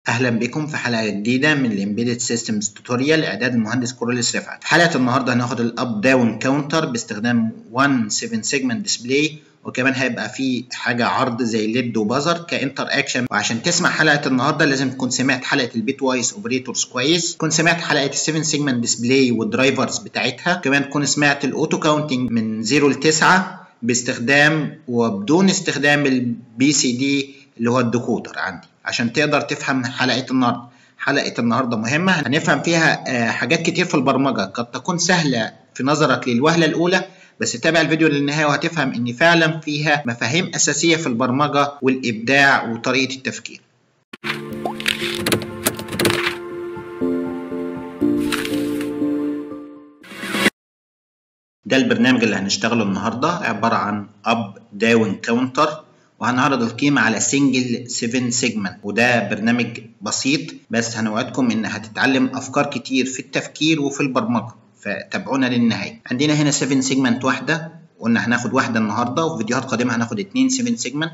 اهلا بكم في حلقه جديده من الامبيدد سيستمز توتوريال اعداد المهندس كوروليس رفعت في حلقه النهارده هناخد الاب داون كاونتر باستخدام 1 7 سيجمنت ديسبلاي وكمان هيبقى في حاجه عرض زي ليد وبازر كانتر اكشن وعشان تسمع حلقه النهارده لازم تكون سمعت حلقه البيت وايز اوبريتورز كويس تكون سمعت حلقه ال 7 سيجمنت ديسبلاي والدرايفرز بتاعتها كمان تكون سمعت الاوتو كاونتنج من 0 ل 9 باستخدام وبدون استخدام البي سي دي اللي هو الديكودر عندي عشان تقدر تفهم حلقه النهارده حلقه النهارده مهمه هنفهم فيها حاجات كتير في البرمجه قد تكون سهله في نظرك للوهله الاولى بس تابع الفيديو للنهايه وهتفهم ان فعلا فيها مفاهيم اساسيه في البرمجه والابداع وطريقه التفكير ده البرنامج اللي هنشتغله النهارده عباره عن اب داون كاونتر وهنعرض القيمة على سنجل 7 سيجمنت وده برنامج بسيط بس هنوعدكم ان هتتعلم افكار كتير في التفكير وفي البرمجة فتابعونا للنهاية عندنا هنا 7 سيجمنت واحدة قلنا هناخد واحدة النهاردة وفي فيديوهات قادمة هناخد 2 7 سيجمنت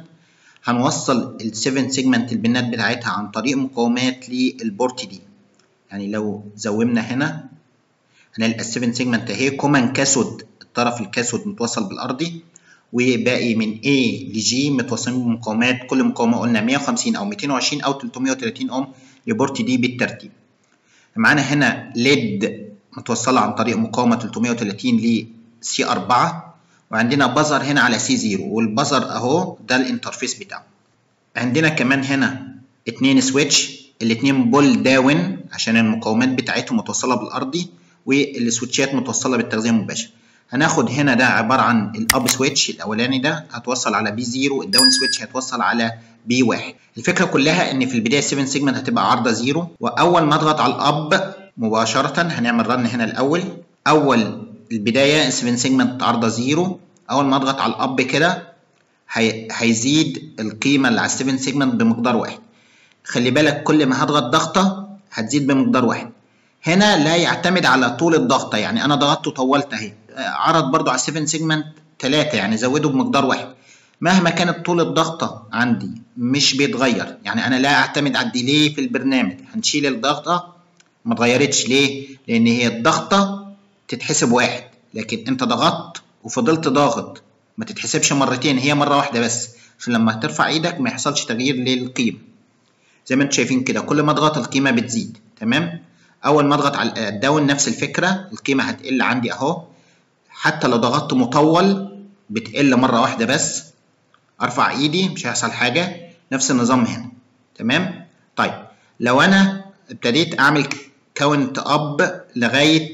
هنوصل ال 7 سيجمنت البنات بتاعتها عن طريق مقاومات للبورت دي يعني لو زومنا هنا هنلقى ال 7 سيجمنت اهي كومن كاسود الطرف الكاسود متوصل بالارضي وباقي من A ل G متوصلين بمقاومات كل مقاومة قلنا 150 أو 220 أو 330 أوم لبورت دي بالترتيب. معانا هنا ليد متوصلة عن طريق مقاومة 330 ل C4 وعندنا بزر هنا على C0 والبزر أهو ده الانترفيس بتاعه. عندنا كمان هنا اتنين سويتش الاتنين بول داون عشان المقاومات بتاعتهم متوصلة بالأرضي والسويتشات متوصلة بالتغذية المباشرة. هناخد هنا ده عبارة عن الأب سويتش الأولاني ده هتوصل على بي 0 الداون سويتش هتوصل على بي 1 الفكرة كلها إن في البداية 7 سيجمنت هتبقى عارضة 0 وأول ما أضغط على الأب مباشرة هنعمل رن هنا الأول أول البداية 7 سيجمنت عارضة 0 أول ما أضغط على الأب كده هي... هيزيد القيمة اللي على 7 سيجمنت بمقدار واحد خلي بالك كل ما هضغط ضغطة هتزيد بمقدار واحد هنا لا يعتمد على طول الضغطة يعني أنا ضغطت وطولت أهي عرض برضو على 7 سيجمنت 3 يعني زوده بمقدار واحد مهما كانت طول الضغطة عندي مش بيتغير يعني أنا لا أعتمد على الديلي في البرنامج هنشيل الضغطة ما اتغيرتش ليه؟ لأن هي الضغطة تتحسب واحد لكن أنت ضغطت وفضلت ضاغط ما تتحسبش مرتين هي مرة واحدة بس عشان لما ترفع إيدك ما يحصلش تغيير للقيمة زي ما انتم شايفين كده كل ما اضغط القيمة بتزيد تمام؟ أول ما اضغط على الداون نفس الفكرة القيمة هتقل عندي أهو حتى لو ضغطت مطول بتقل مرة واحدة بس ارفع ايدي مش هيحصل حاجة نفس النظام هنا تمام طيب لو انا ابتديت اعمل كاونت اب لغاية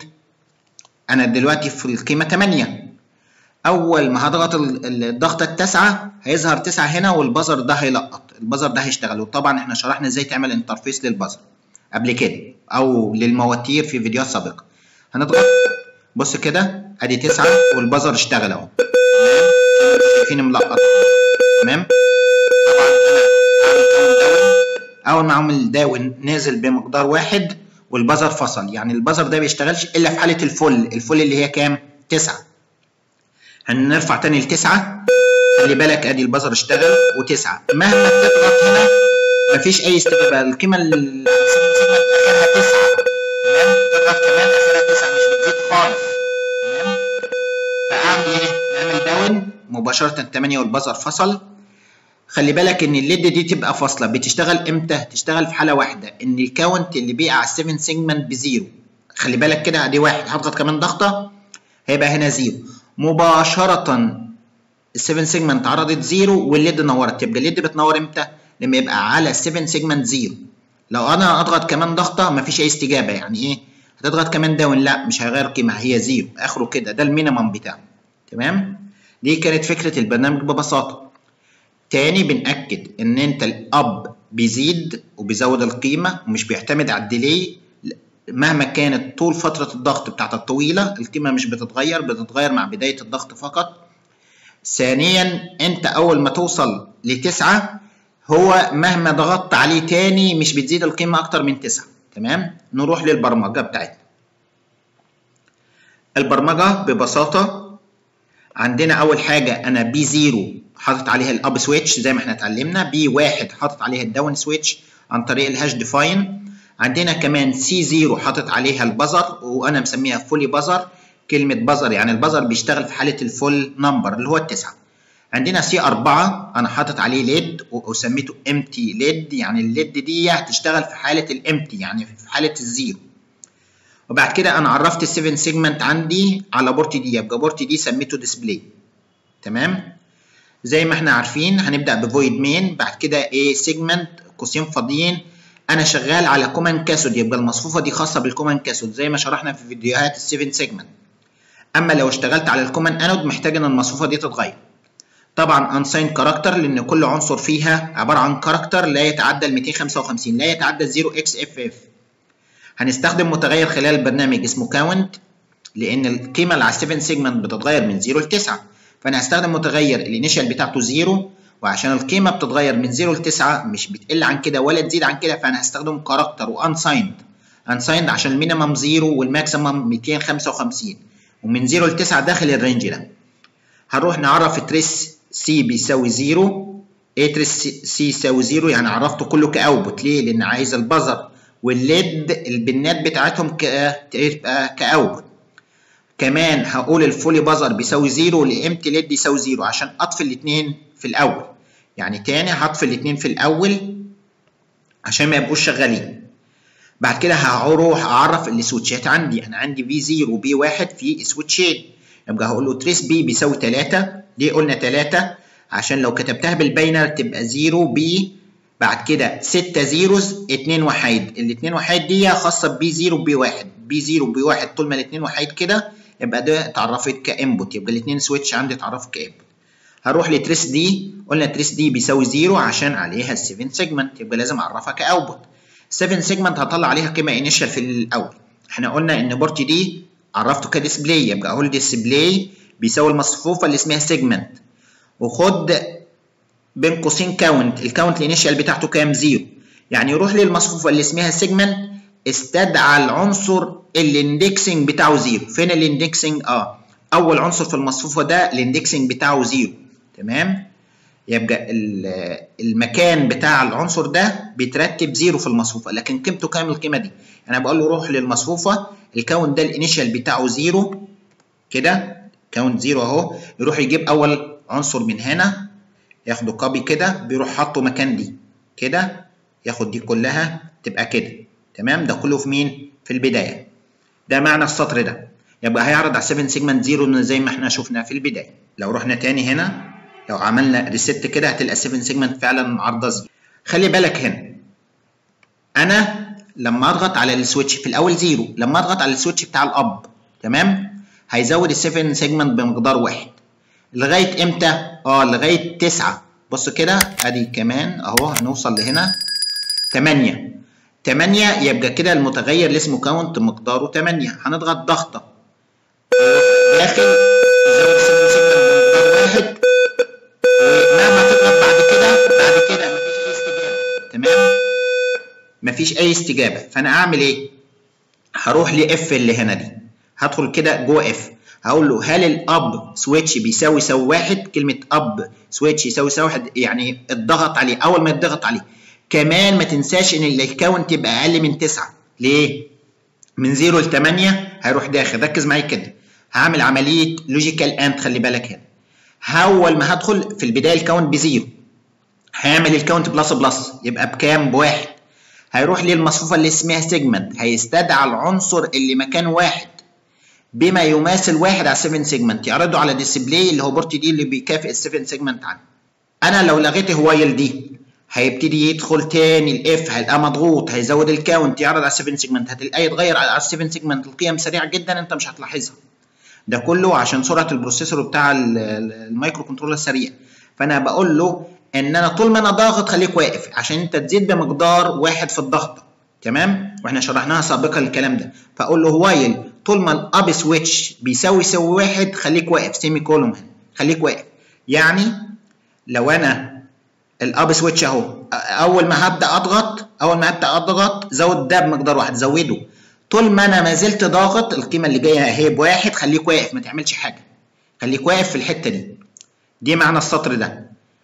انا دلوقتي في القيمة 8 اول ما هضغط الضغطة التاسعة هيظهر 9 هنا والبزر ده هيلقط البزر ده هيشتغل وطبعا احنا شرحنا ازاي تعمل انترفيس للبزر قبل كده او للمواتير في فيديوهات سابقة هنضغط بص كده ادي تسعة والبزر اشتغل اهو تمام شايفين ملقط تمام طبعا انا هعمل كاونت داون اول ما اعمل داون نازل بمقدار واحد والبزر فصل يعني البزر ده بيشتغلش الا في حالة الفل الفل اللي هي كام؟ تسعة هنرفع تاني لتسعة خلي بالك ادي البزر اشتغل وتسعة مهما تضغط هنا مفيش اي استجابة القيمة اللي اخرها تسعة تمام تضغط كمان اخرها تسعة مش بتزيد خالص تمام فاعمل ايه؟ نعمل داون مباشرة 8 والبزر فصل خلي بالك ان الليد دي تبقى فاصلة بتشتغل امتى؟ تشتغل في حالة واحده ان الكاونت اللي بيقع على 7 سيجمنت بزيرو خلي بالك كده ادي واحد هضغط كمان ضغطة هيبقى هنا زيرو مباشرة ال 7 سيجمنت عرضت زيرو والليد نورت يبقى الليد بتنور امتى؟ لما يبقى على 7 سيجمنت زيرو لو انا اضغط كمان ضغطة مفيش اي استجابة يعني ايه؟ هتضغط كمان داون لا مش هيغير قيمة هي زيرو اخره كده ده المينيمم بتاعه تمام دي كانت فكرة البرنامج ببساطة تاني بنأكد ان انت الاب بيزيد وبيزود القيمة ومش بيعتمد على الديلي مهما كانت طول فترة الضغط بتاعتك طويلة القيمة مش بتتغير بتتغير مع بداية الضغط فقط ثانيا انت اول ما توصل لتسعة هو مهما ضغطت عليه تاني مش بتزيد القيمة اكتر من تسعة تمام نروح للبرمجة بتاعتنا البرمجة ببساطة عندنا أول حاجة أنا بي 0 حاطط عليها الأب سويتش زي ما احنا اتعلمنا بي 1 حاطط عليها الداون سويتش عن طريق الهاش ديفاين عندنا كمان سي 0 حاطط عليها البزر وانا مسميها فولي بزر كلمه بزر يعني البزر بيشتغل في حاله الفول نمبر اللي هو التسعه عندنا سي 4 انا حاطط عليه ليد وسميته امتي ليد يعني الليد دي هتشتغل في حاله الامتي يعني في حاله الزيرو وبعد كده انا عرفت ال7 سيجمنت عندي على بورت دي يبقى بورت دي سميته ديسبلاي تمام زي ما احنا عارفين هنبدا بفويد مين بعد كده ايه سيجمنت قوسين فاضيين انا شغال على كومان كاسود يبقى المصفوفه دي خاصه بالكومان كاسود زي ما شرحنا في فيديوهات ال7 سيجمنت اما لو اشتغلت على الكومان انود محتاج ان المصفوفه دي تتغير طبعا انساين كاركتر لان كل عنصر فيها عباره عن كاركتر لا يتعدى ال 255 لا يتعدى 0 اكس اف اف هنستخدم متغير خلال البرنامج اسمه كاونت لان القيمه اللي على 7 سيجمنت بتتغير من 0 ل 9 فانا هستخدم متغير الانيشال بتاعته 0 وعشان القيمه بتتغير من 0 ل 9 مش بتقل عن كده ولا تزيد عن كده فانا هستخدم كاركتر وانسايند انسايند عشان المينيمم 0 والماكسيمم 255 ومن 0 ل 9 داخل الرينج ده هنروح نعرف تريس سي بيساوي 0 ايه تريس سي يساوي 0 يعني عرفته كله كاوتبوت ليه لان عايز البزر والليد البنات بتاعتهم تبقى كاوتبوت كمان هقول الفولي بازر بيساوي 0 والامتي ليد يساوي 0 عشان اطفي الاثنين في الاول يعني تاني هطفي الاثنين في الاول عشان ما يبقوش شغالين بعد كده هروح اعرف السويتشات عندي انا عندي في 0 وبي 1 في سويتشين يبقى هقول له تريس بي بيساوي 3 ليه قلنا 3 عشان لو كتبتها بالباينر تبقى 0 بي بعد كده 6 زيروز 2 وحيد الاثنين وحيد دي خاصه بي 0 وبي 1 بي 0 وبي 1 طول ما الاثنين وحيد كده يبقى ده اتعرفت كانبوت يبقى الاثنين سويتش عندي اتعرفوا كانبوت هروح لتريس دي قلنا تريس دي بيساوي 0 عشان عليها ال 7 سيجمنت يبقى لازم اعرفها كاوتبوت 7 سيجمنت هطلع عليها قيمه انيشال في الاول احنا قلنا ان بورت دي عرفته كديسبلاي يبقى اقول ديسبلاي بيساوي المصفوفه اللي اسمها سيجمنت وخد بين قوسين كاونت الكاونت الانيشال بتاعته كام زيرو يعني يروح للمصفوفه اللي اسمها سيجمنت استدعى العنصر الاندكسنج بتاعه زيرو فين الاندكسنج اه اول عنصر في المصفوفه ده الاندكسنج بتاعه زيرو تمام يبقى المكان بتاع العنصر ده بيترتب زيرو في المصفوفه لكن قيمته كام القيمه دي انا بقول له روح للمصفوفه الكاونت ده الانيشال بتاعه زيرو كده كاونت زيرو اهو يروح يجيب اول عنصر من هنا ياخده كوبي كده بيروح حاطه مكان دي كده ياخد دي كلها تبقى كده تمام ده كله في مين في البدايه ده معنى السطر ده يبقى هيعرض على 7 سيجمنت زيرو زي ما احنا شفنا في البدايه لو رحنا تاني هنا لو عملنا ريست كده هتلاقي 7 سيجمنت فعلا عارضه زيرو خلي بالك هنا انا لما اضغط على السويتش في الاول زيرو لما اضغط على السويتش بتاع الاب تمام هيزود ال 7 سيجمنت بمقدار واحد لغايه امتى اه لغايه 9 بص كده ادي كمان اهو هنوصل لهنا 8 8 يبقى كده المتغير اللي اسمه كاونت مقداره 8 هنضغط ضغطه داخل يزود 7 سيجمنت بمقدار واحد ومهما تضغط بعد كده بعد كده مفيش اي استجابه تمام مفيش اي استجابه فانا اعمل ايه هروح لاف اللي هنا دي هدخل كده جوه اف هقول له هل الاب سويتش بيساوي يساوي واحد كلمه اب سويتش يساوي يساوي واحد يعني الضغط عليه اول ما يتضغط عليه كمان ما تنساش ان الكاونت يبقى اقل من 9 ليه من 0 ل 8 هيروح داخل ركز معايا كده هعمل عمليه لوجيكال اند خلي بالك هنا اول ما هدخل في البدايه الكاونت بزيرو هيعمل الكاونت بلس بلس يبقى بكام بواحد هيروح للمصفوفه اللي اسمها سيجمنت هيستدعى العنصر اللي مكان واحد بما يماثل واحد على 7 سيجمنت يعرضه على ديسبلاي اللي هو بورت دي اللي بيكافئ ال 7 سيجمنت عنه انا لو لغيت هوايل دي هيبتدي يدخل تاني الاف هيبقى مضغوط هيزود الكاونت يعرض على 7 سيجمنت هتلاقيه يتغير على 7 سيجمنت القيم سريعه جدا انت مش هتلاحظها ده كله عشان سرعه البروسيسور بتاع المايكرو كنترولر سريع فانا بقول له ان انا طول ما انا ضاغط خليك واقف عشان انت تزيد بمقدار واحد في الضغطه تمام واحنا شرحناها سابقا الكلام ده فاقول له وايل طول ما الاب سويتش بيساوي يساوي واحد خليك واقف سيمي كولوم هنا خليك واقف يعني لو انا الاب سويتش اهو اول ما هبدا اضغط اول ما هبدا اضغط زود ده بمقدار واحد زوده طول ما انا ما زلت ضاغط القيمه اللي جايه اهي بواحد خليك واقف ما تعملش حاجه خليك واقف في الحته دي دي معنى السطر ده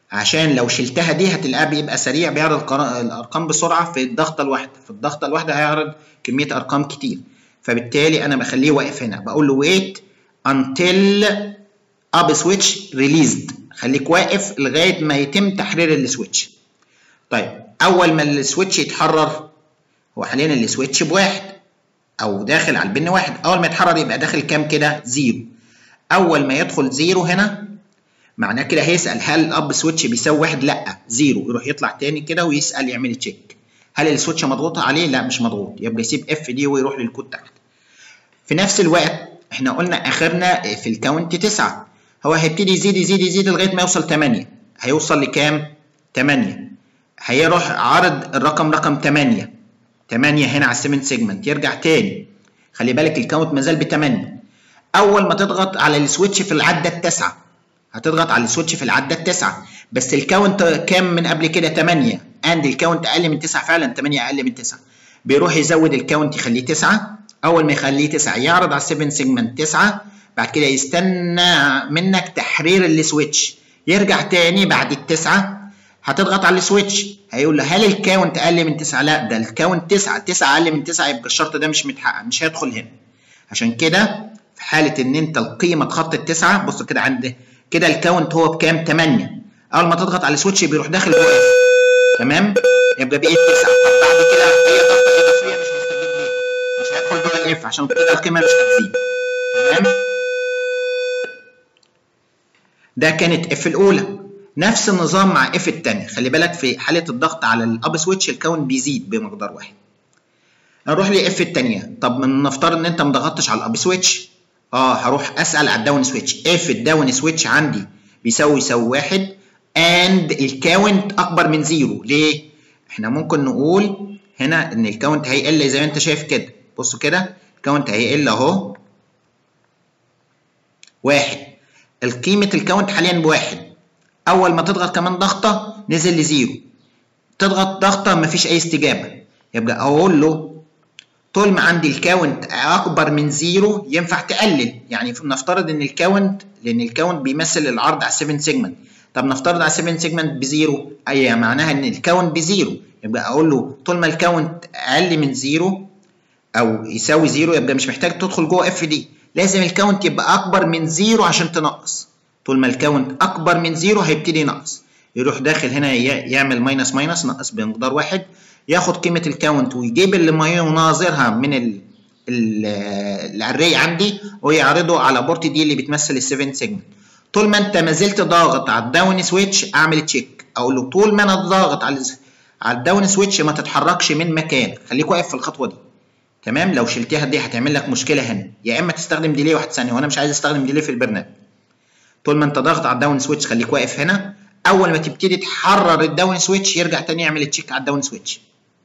عشان لو شلتها دي هتلاقيها بيبقى سريع بيعرض الارقام بسرعه في الضغطه الواحده في الضغطه الواحده هيعرض كميه ارقام كتير فبالتالي انا بخليه واقف هنا بقول له wait until up switch released خليك واقف لغايه ما يتم تحرير السويتش طيب اول ما السويتش يتحرر هو حاليا السويتش بواحد او داخل على البن واحد اول ما يتحرر يبقى داخل كام كده زيرو اول ما يدخل زيرو هنا معناه كده هيسال هل الاب سويتش بيساوي واحد لا زيرو يروح يطلع تاني كده ويسال يعمل تشيك هل السويتش مضغوط عليه لا مش مضغوط يبقى يسيب اف دي ويروح للكود تحت في نفس الوقت احنا قلنا اخرنا في الكاونت 9 هو هيبتدي يزيد يزيد يزيد لغايه ما يوصل 8 هيوصل لكام 8 هيروح عارض الرقم رقم 8 8 هنا على ال7 سيجمنت يرجع تاني خلي بالك الكاونت مازال ب 8 اول ما تضغط على السويتش في العده التاسعه هتضغط على السويتش في العده التاسعه بس الكاونت كام من قبل كده 8 اند الكاونت اقل من 9 فعلا 8 اقل من 9 بيروح يزود الكاونت يخليه 9 اول ما يخليه 9 يعرض على 7 سيجمنت 9 بعد كده يستنى منك تحرير السويتش يرجع تاني بعد التسعه هتضغط على السويتش هيقول له هل الكاونت اقل من 9 لا ده الكاونت 9 9 اقل من 9 يبقى الشرط ده مش متحقق مش هيدخل هنا عشان كده في حاله ان انت القيمه تخطي التسعه بص كده عند كده الكاونت هو بكام 8 اول ما تضغط على السويتش بيروح داخل جوه اف تمام يبقى بقيت 9 طب بعد كده اي ضغطه اضافيه مش مستجيب ليها مش هيدخل جوه الاف عشان كده القيمه مش هتزيد تمام ده كانت اف الاولى نفس النظام مع اف الثانيه خلي بالك في حاله الضغط على الاب سويتش الكاونت بيزيد بمقدار واحد نروح لاف الثانيه طب من نفترض ان انت ما ضغطتش على الاب سويتش اه هروح اسال على الداون سويتش اف الداون سويتش عندي بيساوي يساوي واحد اند الكاونت اكبر من زيرو ليه؟ احنا ممكن نقول هنا ان الكاونت هيقل زي ما انت شايف كده بصوا كده الكاونت هيقل اهو واحد القيمة الكاونت حاليا بواحد أول ما تضغط كمان ضغطة نزل لزيرو تضغط ضغطة مفيش أي استجابة يبقى أقول له طول ما عندي الكاونت أكبر من زيرو ينفع تقلل يعني نفترض إن الكاونت لأن الكاونت بيمثل العرض على 7 سيجمنت طب نفترض على 7 سيجمنت بزيرو أي معناها إن الكاونت بزيرو يبقى أقول له طول ما الكاونت أقل من زيرو أو يساوي زيرو يبقى مش محتاج تدخل جوه اف دي لازم الكاونت يبقى اكبر من زيرو عشان تنقص طول ما الكاونت اكبر من زيرو هيبتدي ينقص يروح داخل هنا يعمل ماينس ماينس نقص بمقدار واحد ياخد قيمه الكاونت ويجيب اللي ما يناظرها من ال الاري عندي ويعرضه على بورت دي اللي بتمثل ال 7 سيجمنت طول ما انت ما زلت ضاغط على الداون سويتش اعمل تشيك اقول له طول ما انا ضاغط على على الداون سويتش ما تتحركش من مكان خليك واقف في الخطوه دي تمام لو شلتها دي هتعمل لك مشكله هنا يا اما تستخدم ديلي واحد ثانيه وانا مش عايز استخدم ديلي في البرنامج طول ما انت ضاغط على الداون سويتش خليك واقف هنا اول ما تبتدي تحرر الداون سويتش يرجع تاني يعمل تشيك على الداون سويتش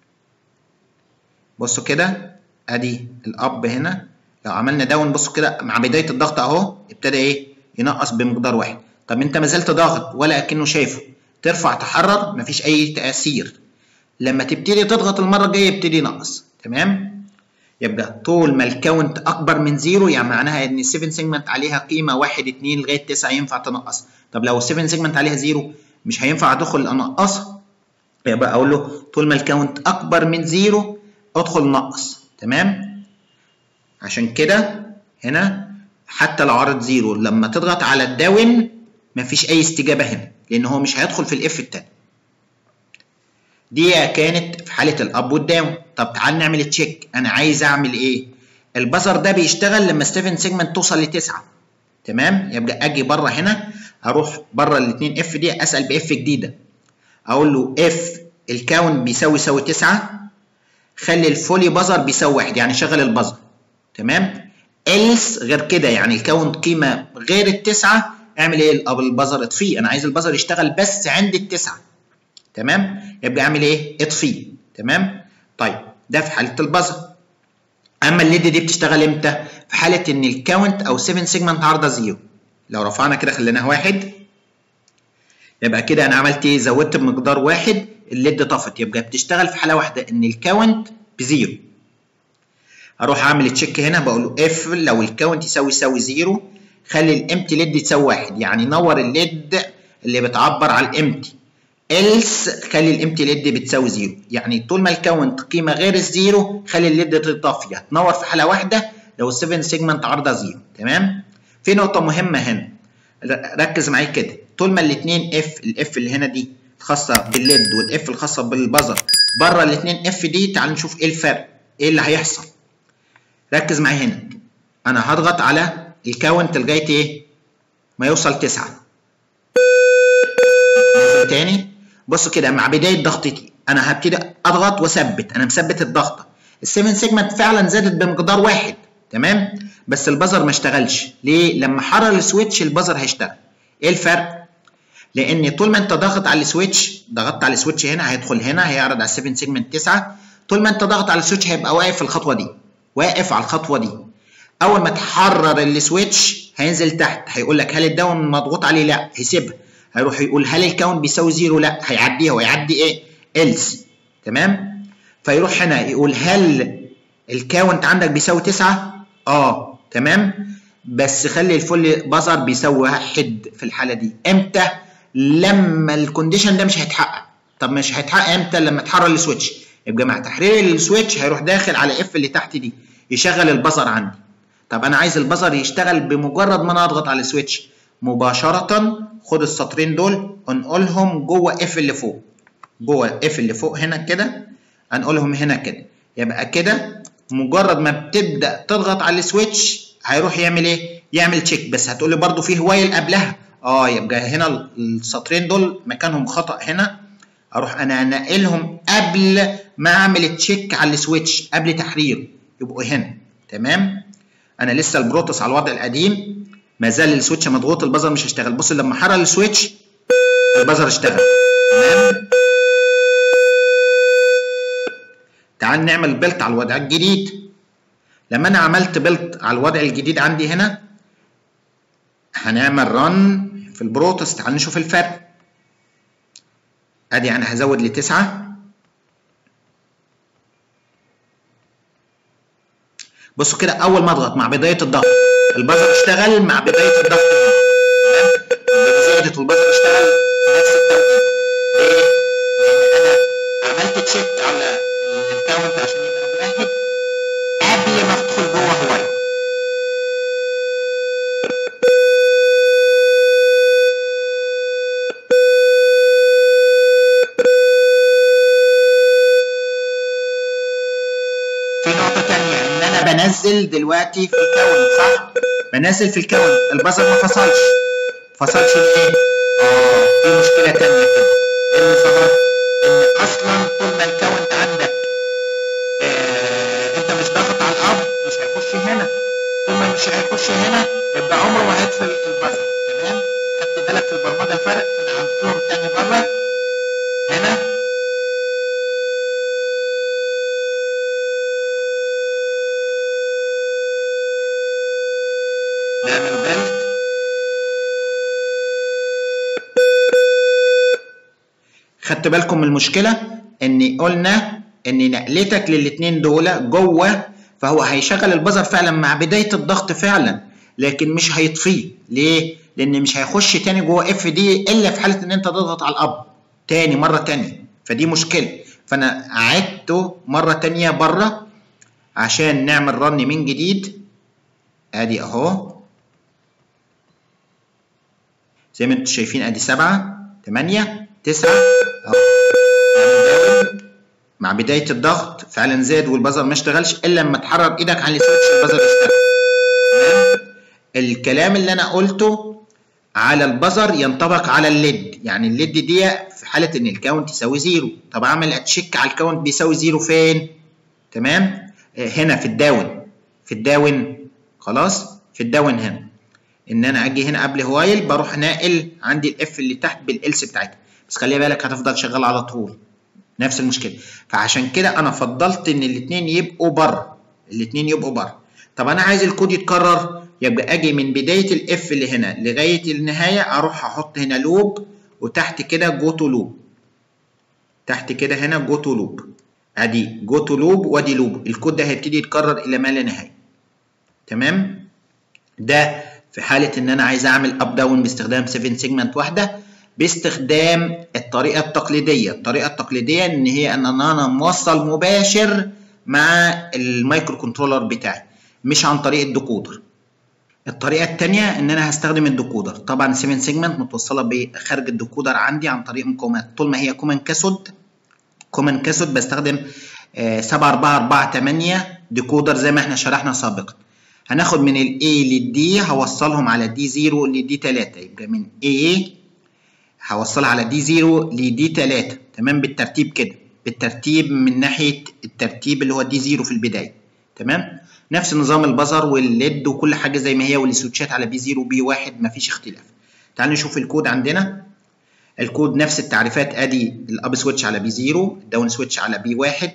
بصوا كده ادي الاب هنا لو عملنا داون بصوا كده مع بدايه الضغط اهو ابتدى ايه ينقص بمقدار واحد طب انت ما زلت ضاغط ولا اكنه شايفه ترفع تحرر مفيش اي تاثير لما تبتدي تضغط المره الجايه يبتدي ينقص تمام يبقى طول ما الكاونت اكبر من زيرو يعني معناها ان ال 7 سيجمنت عليها قيمه 1 2 لغايه 9 ينفع تنقص طب لو ال 7 سيجمنت عليها زيرو مش هينفع ادخل انقصها يبقى اقول له طول ما الكاونت اكبر من زيرو ادخل نقص تمام عشان كده هنا حتى لو عرض زيرو لما تضغط على الداون مفيش اي استجابه هنا لان هو مش هيدخل في الاف التاني دي كانت في حاله الاب والداون طب تعال نعمل تشيك انا عايز اعمل ايه البزر ده بيشتغل لما 7 سيجمنت توصل لتسعة تمام يبقى اجي بره هنا اروح بره الاثنين اف دي اسال باف جديده اقول له اف الكاونت بيساوي يساوي 9 خلي الفولي بزر بيساوي واحد يعني شغل البزر تمام else غير كده يعني الكاونت قيمه غير التسعه اعمل ايه البزر اطفيه انا عايز البزر يشتغل بس عند التسعه تمام يبقى اعمل ايه اطفيه تمام طيب ده في حاله البزر اما الليد دي بتشتغل امتى في حاله ان الكاونت او 7 سيجمنت عارضه زيرو لو رفعنا كده خليناها واحد يبقى كده انا عملت ايه زودت بمقدار واحد الليد طفت يبقى بتشتغل في حاله واحده ان الكاونت بزيرو اروح اعمل تشيك هنا بقول له اف لو الكاونت يساوي يساوي زيرو خلي الامتي ليد تساوي واحد يعني نور الليد اللي بتعبر على الامتي else خلي الامتي ليد بتساوي زيرو يعني طول ما الكاونت قيمه غير الزيرو خلي الليد طافيه تنور في حاله واحده لو ال7 سيجمنت عرضها زيرو تمام في نقطه مهمه هنا ركز معايا كده طول ما الاثنين اف الاف اللي هنا دي الخاصه بالليد والاف الخاصه بالبزر بره الاثنين اف دي تعال نشوف ايه الفرق ايه اللي هيحصل ركز معايا هنا انا هضغط على الكاونت لغايه ايه ما يوصل تسعة نزل تاني بص كده مع بدايه ضغطتي انا هبتدي اضغط واثبت انا مثبت الضغطه ال7 سيجمنت فعلا زادت بمقدار واحد تمام بس البزر ما اشتغلش ليه لما حرر السويتش البزر هيشتغل ايه الفرق لان طول ما انت ضاغط على السويتش ضغطت على السويتش هنا هيدخل هنا هيعرض على 7 سيجمنت 9 طول ما انت ضاغط على السويتش هيبقى واقف في الخطوه دي واقف على الخطوه دي اول ما تحرر السويتش هينزل تحت هيقول لك هل الداون مضغوط عليه لا هيسيبها هيروح يقول هل الكاونت بيساوي زيرو لا هيعديها ويعدي ايه else تمام فيروح هنا يقول هل الكاونت عندك بيساوي 9 اه تمام بس خلي الفل بزر بيساوي واحد في الحاله دي امتى لما الكونديشن ده مش هيتحقق طب مش هيتحقق امتى لما تحرر السويتش يبقى مع تحرير السويتش هيروح داخل على اف اللي تحت دي يشغل البزر عندي طب انا عايز البزر يشتغل بمجرد ما انا اضغط على السويتش مباشره خد السطرين دول انقلهم جوه اف اللي فوق جوه اف اللي فوق هنا كده انقلهم هنا كده يبقى كده مجرد ما بتبدا تضغط على السويتش هيروح يعمل ايه يعمل تشيك بس هتقول لي برده في هوايل قبلها اه يبقى هنا السطرين دول مكانهم خطا هنا اروح انا انقلهم قبل ما اعمل تشيك على السويتش قبل تحريره يبقوا هنا تمام انا لسه البروتوس على الوضع القديم ما زال السويتش مضغوط البزر مش هيشتغل بص لما حرر السويتش البزر اشتغل تمام تعال نعمل بيلت على الوضع الجديد لما انا عملت بيلت على الوضع الجديد عندي هنا هنعمل رن في البروتوس تعال نشوف الفرق ادي انا هزود لتسعة بصوا كده اول ما اضغط مع بدايه الضغط البزر اشتغل مع بدايه الضغط هنا تمام زادت والبزر اشتغل في نفس التوقيت ليه؟ لان انا عملت تشيك على الكاونت عشان يبقى واحد قبل ما ادخل جوه هوايه في نقطة تانية إن أنا بنزل دلوقتي في الكون صح؟ بنزل في الكون البزر ما فصلش فصلش ليه؟ آه في مشكلة تانية كده إيه اللي ظهر؟ إن أصلا طول ما الكون عندك آه أنت مش ضاغط على الأب مش هيخش هنا طول ما مش هيخش هنا يبقى عمره ما هيدخل البزر تمام؟ خدت بالك في البرمجة الفرق فأنا عملتهم تاني مرة هنا نعمل بيلت خدت بالكم من المشكله ان قلنا ان نقلتك للاتنين دول جوه فهو هيشغل البزر فعلا مع بدايه الضغط فعلا لكن مش هيطفيه ليه لان مش هيخش تاني جوه اف دي الا في حاله ان انت تضغط على الاب تاني مره تانية فدي مشكله فانا عدته مره تانية بره عشان نعمل رن من جديد ادي اهو زي ما انتم شايفين ادي سبعة تمانية تسعة اهو مع بداية الضغط فعلا زاد والبزر ما اشتغلش الا لما تحرك ايدك على السويتش البزر اشتغل تمام الكلام اللي انا قلته على البزر ينطبق على الليد يعني الليد دي في حالة ان الكاونت يساوي زيرو طب اعمل اتشيك على الكاونت بيساوي زيرو فين تمام هنا في الداون في الداون خلاص في الداون هنا ان انا اجي هنا قبل هوايل بروح ناقل عندي الاف اللي تحت بالالس بتاعتها بس خلي بالك هتفضل شغال على طول نفس المشكله فعشان كده انا فضلت ان الاثنين يبقوا بره الاثنين يبقوا بره طب انا عايز الكود يتكرر يبقى اجي من بدايه الاف اللي هنا لغايه النهايه اروح احط هنا لوب وتحت كده جو تو لوب تحت كده هنا جو تو لوب ادي جو تو لوب وادي لوب الكود ده هيبتدي يتكرر الى ما لا نهايه تمام ده في حاله ان انا عايز اعمل اب داون باستخدام 7 سيجمنت واحده باستخدام الطريقه التقليديه الطريقه التقليديه ان هي ان انا موصل مباشر مع المايكرو كنترولر بتاعي مش عن طريق الديكودر الطريقه الثانيه ان انا هستخدم الديكودر طبعا 7 سيجمنت متوصله بخارج الديكودر عندي عن طريق مقاومات طول ما هي كومن كاسود كومن كاسود بستخدم 7 4 4 8 ديكودر زي ما احنا شرحنا سابقا هناخد من ال A لل D هوصلهم على D 0 ل D 3 يبقى من A هوصلها على D 0 ل D 3 تمام بالترتيب كده بالترتيب من ناحية الترتيب اللي هو D 0 في البداية تمام نفس نظام البزر والليد وكل حاجة زي ما هي والسويتشات على B 0 وB 1 مفيش اختلاف تعالوا نشوف الكود عندنا الكود نفس التعريفات ادي الاب سويتش على بي 0 الداون سويتش على بي 1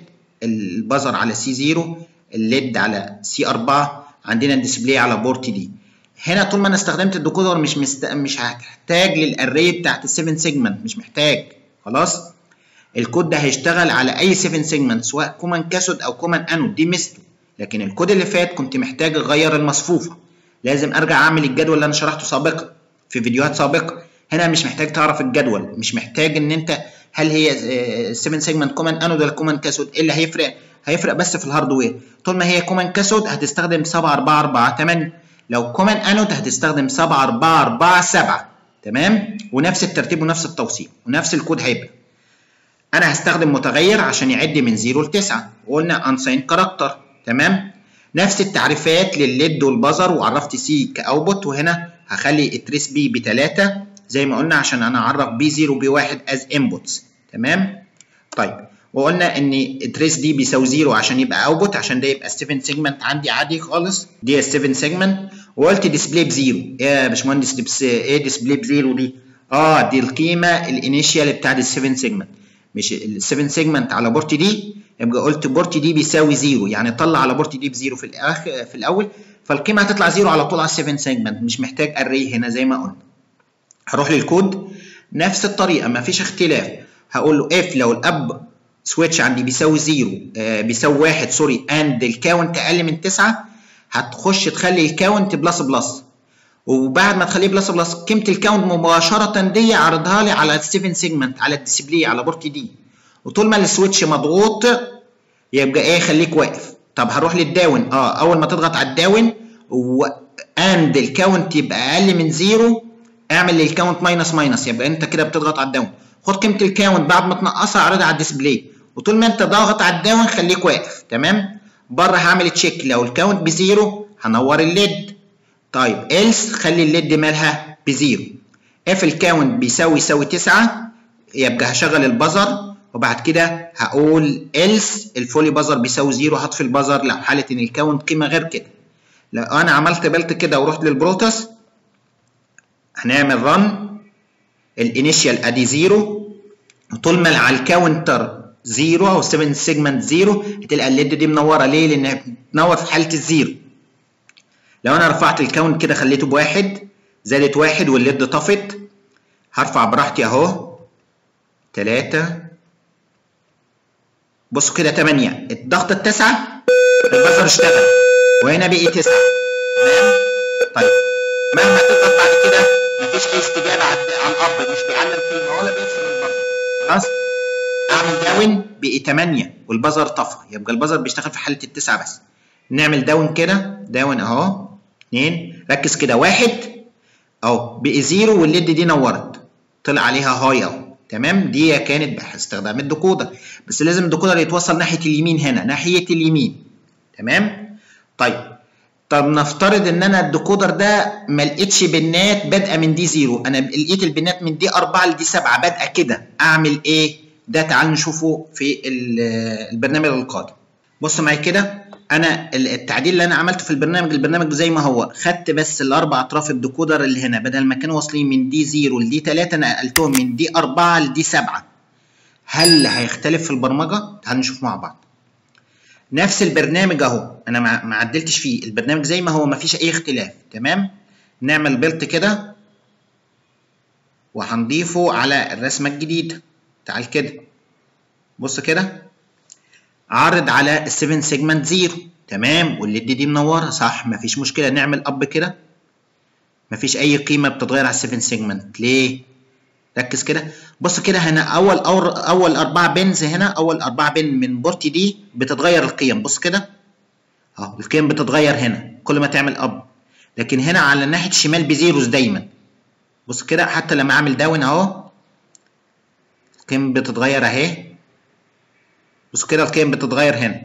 البزر على سي 0 الليد على سي 4 عندنا الديسبلاي على بورت دي هنا طول ما انا استخدمت الديكودر مش مست... مش هحتاج للاري بتاعت ال 7 سيجمنت مش محتاج خلاص الكود ده هيشتغل على اي 7 سيجمنت سواء كومان كاثود او كومان انود دي ميزته لكن الكود اللي فات كنت محتاج اغير المصفوفه لازم ارجع اعمل الجدول اللي انا شرحته سابقا في فيديوهات سابقه هنا مش محتاج تعرف الجدول مش محتاج ان انت هل هي 7 سيجمنت كومان انود ولا كومان كاثود ايه اللي هيفرق هيفرق بس في الهاردوير طول ما هي كومان كاثود هتستخدم 7 4 4 8 لو كومان انود هتستخدم 7 4 4 7 تمام ونفس الترتيب ونفس التوصيل ونفس الكود هيبقى انا هستخدم متغير عشان يعد من 0 ل 9 وقلنا انساين كاركتر تمام نفس التعريفات للليد والبزر وعرفت سي كاوتبوت وهنا هخلي التريس بي ب 3 زي ما قلنا عشان انا اعرف بي 0 وبي 1 از انبوتس تمام طيب وقلنا ان التريس دي بيساوي 0 عشان يبقى اوتبوت عشان ده يبقى 7 سيجمنت عندي عادي خالص دي 7 سيجمنت وقلت ديسبلاي بزيرو ايه يا باشمهندس ايه ديسبلاي بزيرو دي اه دي القيمه الانيشيال بتاعت ال 7 سيجمنت مش ال 7 سيجمنت على بورت دي يبقى قلت بورت دي بيساوي 0 يعني طلع على بورت دي بزيرو في الاخر في الاول فالقيمه هتطلع 0 على طول على ال 7 سيجمنت مش محتاج اري هنا زي ما قلنا هروح للكود نفس الطريقه مفيش اختلاف هقول له اف لو الاب سويتش عندي بيساوي 0 آه بيساوي 1 سوري اند الكاونت اقل من 9 هتخش تخلي الكاونت بلس بلس وبعد ما تخليه بلس بلس قيمه الكاونت مباشره دي عرضها لي على ال 7 سيجمنت على الديسبلاي على بورت دي وطول ما السويتش مضغوط يبقى ايه خليك واقف طب هروح للداون اه اول ما تضغط على الداون و اند الكاونت يبقى اقل من 0 اعمل للكاونت ماينس ماينس يبقى انت كده بتضغط على الداون خد قيمه الكاونت بعد ما تنقصها اعرضها على الديسبلاي وطول ما انت ضاغط على الداون خليك واقف تمام بره هعمل تشيك لو الكاونت بزيرو هنور الليد طيب إلس خلي الليد مالها بزيرو اف الكاونت بيساوي يساوي 9 يبقى هشغل البزر وبعد كده هقول إلس الفولي بزر بيساوي زيرو هطفي البزر لو حاله ان الكاونت قيمه غير كده لو انا عملت بلت كده ورحت للبروتوس هنعمل رن الانيشال ادي زيرو وطول ما على الكاونتر زيرو او 7 سيجمنت زيرو هتلقى الليد دي منوره ليه؟ لانها بتنور في حاله الزيرو. لو انا رفعت الكاونت كده خليته بواحد زادت واحد والليد طفت هرفع براحتي اهو تلاتة بصوا كده تمانية الضغط التسعة البزر اشتغل وهنا بقي تسعة تمام؟ طيب مهما تضغط بعد كده مفيش اي استجابة على الاب مش بيعلم قيمة ولا بيفصل البزر خلاص؟ اعمل داون بقي 8 والبزر طفى يبقى البزر بيشتغل في حاله التسعه بس نعمل داون كده داون اهو 2 ركز كده واحد اهو بقي زيرو والليد دي نورت طلع عليها هاي اهو تمام دي كانت باستخدام الديكودر بس لازم الديكودر يتوصل ناحيه اليمين هنا ناحيه اليمين تمام طيب طب نفترض ان انا الديكودر ده ما لقيتش بنات بادئه من دي زيرو انا لقيت البنات من دي 4 لدي 7 بادئه كده اعمل ايه ده تعال نشوفه في البرنامج القادم بص معايا كده انا التعديل اللي انا عملته في البرنامج البرنامج زي ما هو خدت بس الاربع اطراف الديكودر اللي هنا بدل ما كانوا واصلين من دي 0 لدي 3 نقلتهم من دي 4 لدي 7 هل هيختلف في البرمجه تعال نشوف مع بعض نفس البرنامج اهو انا ما عدلتش فيه البرنامج زي ما هو ما فيش اي اختلاف تمام نعمل بيلت كده وهنضيفه على الرسمه الجديده تعال كده بص كده عرض على ال 7 سيجمنت زيرو تمام والليد دي منوره صح مفيش مشكله نعمل اب كده مفيش اي قيمه بتتغير على ال 7 سيجمنت ليه ركز كده بص كده هنا اول اول اول اربعه بنز هنا اول اربعه بن من بورت دي بتتغير القيم بص كده اهو القيم بتتغير هنا كل ما تعمل اب لكن هنا على ناحيه الشمال بزيروز دايما بص كده حتى لما اعمل داون اهو القيم بتتغير اهي بص كده القيم بتتغير هنا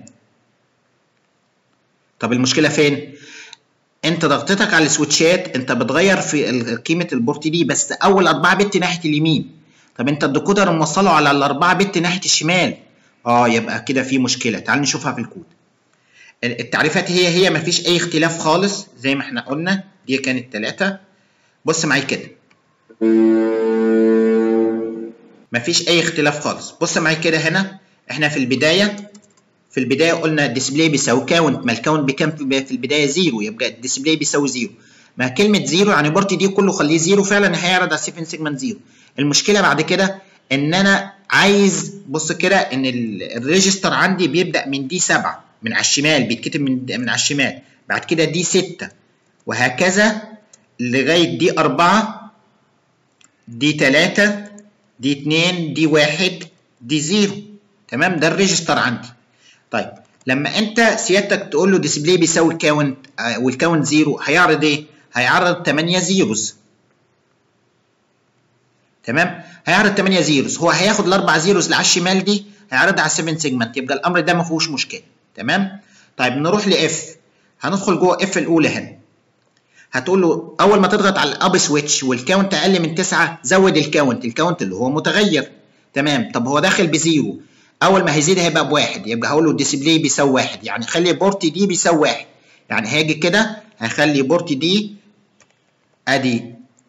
طب المشكله فين انت ضغطتك على السويتشات انت بتغير في قيمه البورت دي بس اول 4 بت ناحيه اليمين طب انت الديكودر موصله على الاربعه بت ناحيه الشمال اه يبقى كده في مشكله تعال نشوفها في الكود التعريفات هي هي مفيش اي اختلاف خالص زي ما احنا قلنا دي كانت 3 بص معايا كده مفيش اي اختلاف خالص بص معايا كده هنا احنا في البدايه في البدايه قلنا الديسبلاي بيساوي كاونت ما الكاونت بكام في البدايه زيرو يبقى الديسبلاي بيساوي زيرو ما كلمه زيرو يعني بورت دي كله خليه زيرو فعلا هيعرض على 7 سيجمنت زيرو المشكله بعد كده ان انا عايز بص كده ان الريجستر عندي بيبدا من دي 7 من على الشمال بيتكتب من من على الشمال بعد كده دي 6 وهكذا لغايه دي 4 دي 3 دي 2 دي 1 دي 0 تمام ده الريجستر عندي طيب لما انت سيادتك تقول له ديسبلاي بيساوي الكاونت آه والكاونت زيرو هيعرض ايه؟ هيعرض 8 زيروز تمام؟ هيعرض 8 زيروز هو هياخد الاربع زيروز اللي على الشمال دي هيعرضها على 7 سيجمنت يبقى الامر ده ما فيهوش مشكله تمام؟ طيب نروح لاف هندخل جوه اف الاولى هنا هتقول له اول ما تضغط على الاب سويتش والكاونت اقل من 9 زود الكاونت الكاونت اللي هو متغير تمام طب هو داخل بزيرو اول ما هيزيد هيبقى بواحد يبقى هقول له الديسبلاي بيساوي واحد يعني خلي بورت دي بيساوي واحد يعني هاجي كده هخلي بورت دي ادي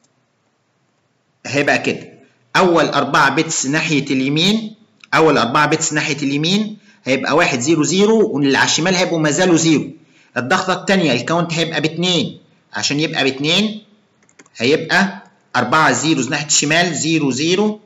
هيبقى كده اول اربعة بتس ناحية اليمين اول اربعة بتس ناحية اليمين هيبقى واحد زيرو زيرو واللي على الشمال هيبقوا ما زالوا زيرو الضغطة التانية الكاونت هيبقى باتنين عشان يبقى باتنين هيبقى أربعة زيروز ناحية الشمال زيرو زيرو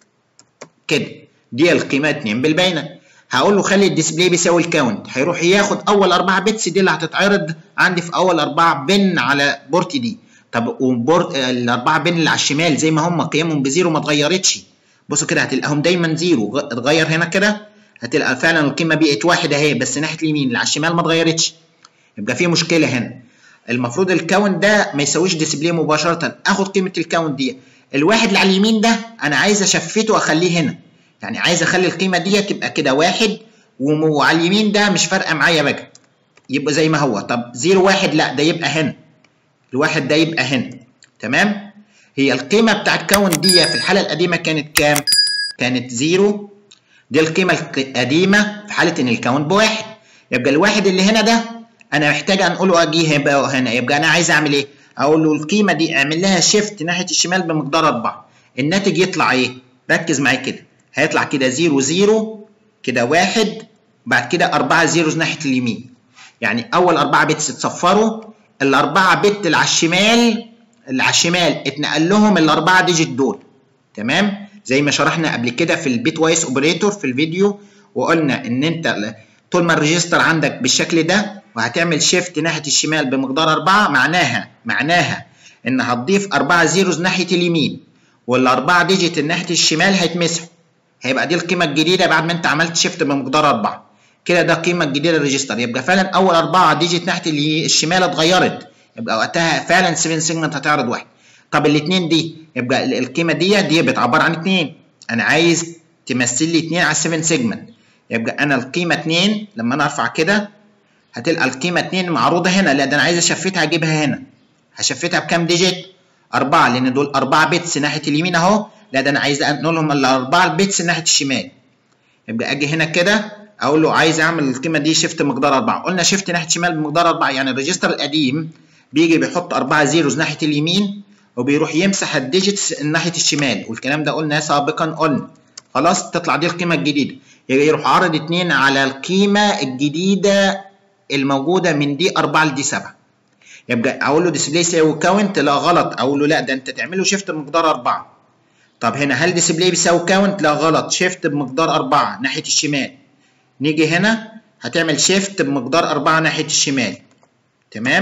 كده دي القيمة 2 بالبينة هقول له خلي الديسبلاي بيساوي الكاونت هيروح ياخد اول 4 بتس دي اللي هتتعرض عندي في اول 4 بن على بورت دي طب وبورت الاربعه بن اللي على الشمال زي ما هم قيمهم بزيرو ما اتغيرتش بصوا كده هتلاقيهم دايما زيرو اتغير هنا كده هتلقى فعلا القيمه بقت واحد اهي بس ناحيه اليمين اللي على الشمال ما اتغيرتش يبقى في مشكله هنا المفروض الكاونت ده ما يساويش ديسبلاي مباشره اخد قيمه الكاونت دي الواحد اللي على اليمين ده انا عايز اشفته واخليه هنا يعني عايز اخلي القيمه دي تبقى كده واحد وعلى اليمين ده مش فارقه معايا بقى يبقى زي ما هو طب زيرو واحد لا ده يبقى هنا الواحد ده يبقى هنا تمام هي القيمه بتاعت كاونت دي في الحاله القديمه كانت كام كانت زيرو دي القيمه القديمه في حاله ان الكاونت بواحد يبقى الواحد اللي هنا ده انا محتاج انقله اجيه يبقى هنا يبقى انا عايز اعمل ايه اقول له القيمه دي اعمل لها شيفت ناحيه الشمال بمقدار 4 الناتج يطلع ايه ركز معايا كده هيطلع كده 0 0 كده 1 بعد كده 4 زيروز ناحيه اليمين يعني اول 4 بتس اتصفروا الاربعه بت اللي على الشمال اللي على الشمال اتنقل لهم الاربعه ديجيت دول تمام زي ما شرحنا قبل كده في البيت وايس اوبريتور في الفيديو وقلنا ان انت طول ما الريجستر عندك بالشكل ده وهتعمل شيفت ناحيه الشمال بمقدار 4 معناها معناها ان هتضيف 4 زيروز ناحيه اليمين والاربعه ديجيت ناحيه الشمال هيتمسحوا هيبقى دي القيمه الجديده بعد ما انت عملت شيفت بمقدار 4 كده ده القيمه الجديده للريجستر يبقى فعلا اول اربعه ديجيت ناحيه الشمال اتغيرت يبقى وقتها فعلا 7 سيجمنت هتعرض واحد طب الاثنين دي يبقى القيمه دي دي بتعبر عن اثنين انا عايز تمثل لي اثنين على 7 سيجمنت يبقى انا القيمه 2 لما انا ارفع كده هتلقى القيمه 2 معروضه هنا لا ده انا عايز اشفتها اجيبها هنا هشفتها بكام ديجيت 4 لان دول 4 بيتس ناحيه اليمين اهو لا ده انا عايز انقلهم الاربعه بيتس ناحيه الشمال يبقى اجي هنا كده اقول له عايز اعمل القيمه دي شيفت مقدار 4 قلنا شيفت ناحيه الشمال بمقدار 4 يعني الريجستر القديم بيجي بيحط 4 زيروز ناحيه اليمين وبيروح يمسح الديجيتس ناحيه الشمال والكلام ده قلناه سابقا قلنا خلاص تطلع دي القيمه الجديده يروح عارض 2 على القيمه الجديده الموجوده من دي 4 لدي 7 يبقى اقول له ديسبلاي يساوي كاونت لا غلط اقول له لا ده انت تعمله شيفت بمقدار 4 طب هنا هل ديسبلاي بيساوي كاونت لا غلط شيفت بمقدار 4 ناحيه الشمال نيجي هنا هتعمل شيفت بمقدار 4 ناحيه الشمال تمام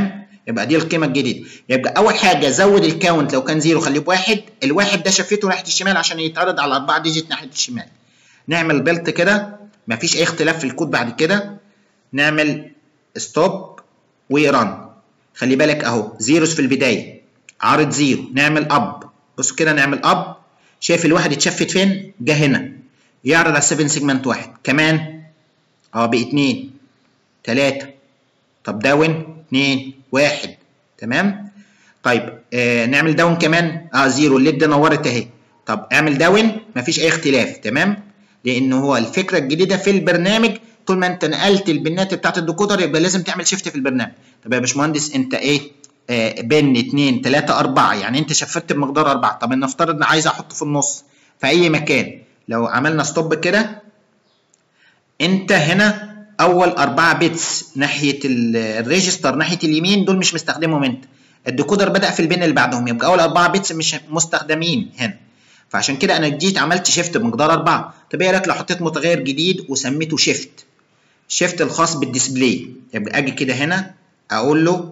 يبقى دي القيمه الجديده يبقى اول حاجه زود الكاونت لو كان زيرو خليه بواحد الواحد ده شفته ناحيه الشمال عشان يتعرض على 4 ديجيت ناحيه الشمال نعمل بيلت كده مفيش اي اختلاف في الكود بعد كده نعمل ستوب وران خلي بالك اهو زيروز في البدايه عارض زيرو نعمل اب بصوا كده نعمل اب شايف الواحد اتشفت فين جه هنا يعرض على 7 سيجمنت واحد كمان اه بقى 2 3 طب داون 2 1 تمام طيب آه نعمل داون كمان اه زيرو الليد نورت اهي طب اعمل داون مفيش اي اختلاف تمام لان هو الفكره الجديده في البرنامج طول ما انت نقلت البنات بتاعت الديكودر يبقى لازم تعمل شيفت في البرنامج طب يا باشمهندس انت ايه آه بن 2 3 4 يعني انت شفت بمقدار 4 طب نفترض ان عايز احطه في النص في اي مكان لو عملنا ستوب كده انت هنا اول 4 بيتس ناحيه الريجستر ناحيه اليمين دول مش مستخدمهم انت الديكودر بدا في البن اللي بعدهم يبقى اول 4 بيتس مش مستخدمين هنا فعشان كده انا جيت عملت شيفت بمقدار 4 طب ايه رايك لو حطيت متغير جديد وسميته شيفت شيفت الخاص بالديسبلاي يبقى اجي كده هنا اقول له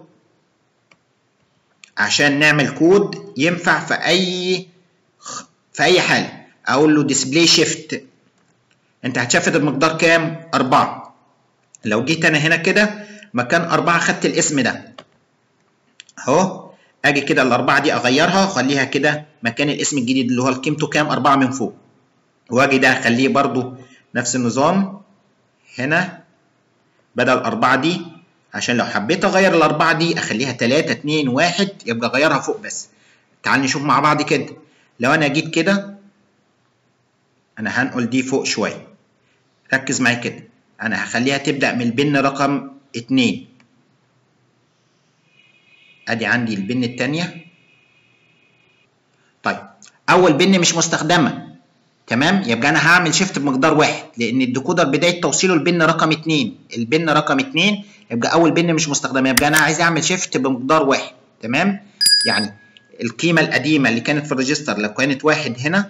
عشان نعمل كود ينفع في اي في اي حاله اقول له ديسبلاي شيفت انت هتشفت المقدار كام 4 لو جيت انا هنا كده مكان 4 خدت الاسم ده اهو اجي كده الاربعه دي اغيرها واخليها كده مكان الاسم الجديد اللي هو قيمته كام 4 من فوق واجي ده اخليه برضو نفس النظام هنا بدل الاربعه دي عشان لو حبيت اغير الاربعه دي اخليها 3 2 1 يبقى اغيرها فوق بس تعال نشوف مع بعض كده لو انا جيت كده انا هنقل دي فوق شويه ركز معايا كده انا هخليها تبدا من البن رقم 2 ادي عندي البن الثانيه طيب اول بن مش مستخدمه تمام يبقى انا هعمل شيفت بمقدار واحد لان الديكودر بدايه توصيله البن رقم 2 البن رقم 2 يبقى اول بن مش مستخدمه يبقى انا عايز اعمل شيفت بمقدار واحد تمام يعني القيمه القديمه اللي كانت في الريجستر لو كانت واحد هنا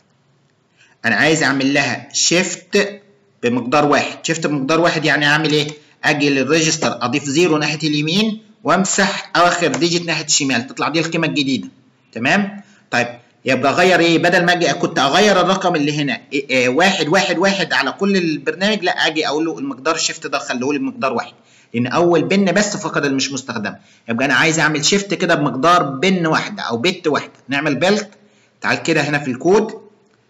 انا عايز اعمل لها شيفت بمقدار واحد شيفت بمقدار واحد يعني اعمل ايه اجي للريجستر اضيف زيرو ناحيه اليمين وامسح اخر ديجيت ناحيه الشمال تطلع دي القيمه الجديده تمام طيب يبقى اغير ايه بدل ما اجي كنت اغير الرقم اللي هنا إيه إيه واحد واحد واحد على كل البرنامج لا اجي اقول له المقدار الشيفت ده خليه لي بمقدار واحد لان اول بن بس فقط اللي مش مستخدم يبقى انا عايز اعمل شيفت كده بمقدار بن واحده او بت واحده نعمل بيلت تعال كده هنا في الكود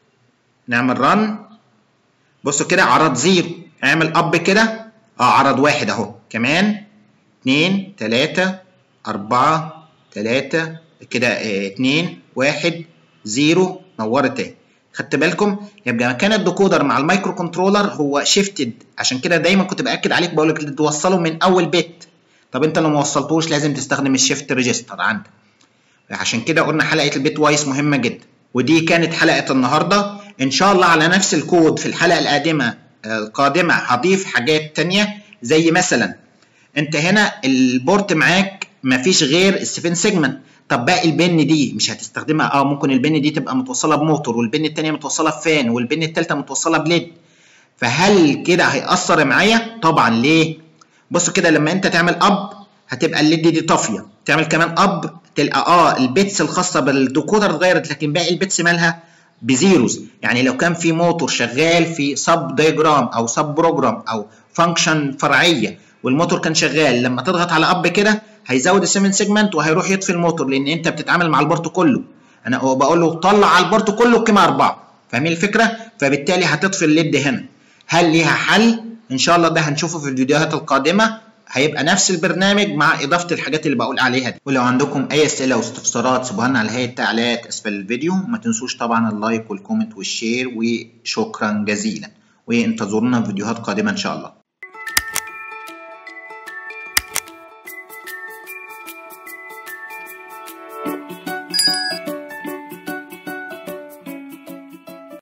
نعمل رن بصوا كده عرض زيرو اعمل اب كده اه عرض واحد اهو كمان اتنين تلاتة أربعة تلاتة كده اه اتنين واحد زيرو نورت اهي خدت بالكم يبقى مكان الديكودر مع المايكرو كنترولر هو شيفتد عشان كده دايما كنت باكد عليك بقول لك توصله من اول بت طب انت لو ما وصلتوش لازم تستخدم الشيفت ريجستر عندك عشان كده قلنا حلقه البيت وايس مهمه جدا ودي كانت حلقه النهارده ان شاء الله على نفس الكود في الحلقه القادمه القادمه هضيف حاجات تانية زي مثلا انت هنا البورت معاك مفيش غير ال7 سيجمنت طب باقي البن دي مش هتستخدمها اه ممكن البن دي تبقى متوصله بموتور والبن الثانيه متوصله بفان والبن الثالثه متوصله بليد فهل كده هيأثر معايا طبعا ليه بص كده لما انت تعمل اب هتبقى الليد دي طافيه تعمل كمان اب تلقى اه البيتس الخاصه بالديكودر اتغيرت لكن باقي البيتس مالها بزيروز يعني لو كان في موتور شغال في سب دايجرام او سب بروجرام او فانكشن فرعيه والموتور كان شغال لما تضغط على اب كده هيزود ال7 سيجمنت وهيروح يطفي الموتور لان انت بتتعامل مع البورت كله انا بقول له طلع على البورت كله القيمه 4 فاهمين الفكره فبالتالي هتطفي الليد هنا هل ليها حل ان شاء الله ده هنشوفه في الفيديوهات القادمه هيبقى نفس البرنامج مع اضافه الحاجات اللي بقول عليها دي ولو عندكم اي اسئله واستفسارات سيبوها لنا على هيئه التعليقات اسفل الفيديو وما تنسوش طبعا اللايك والكومنت والشير وشكرا جزيلا وانتظرونا في فيديوهات قادمه ان شاء الله Thank you.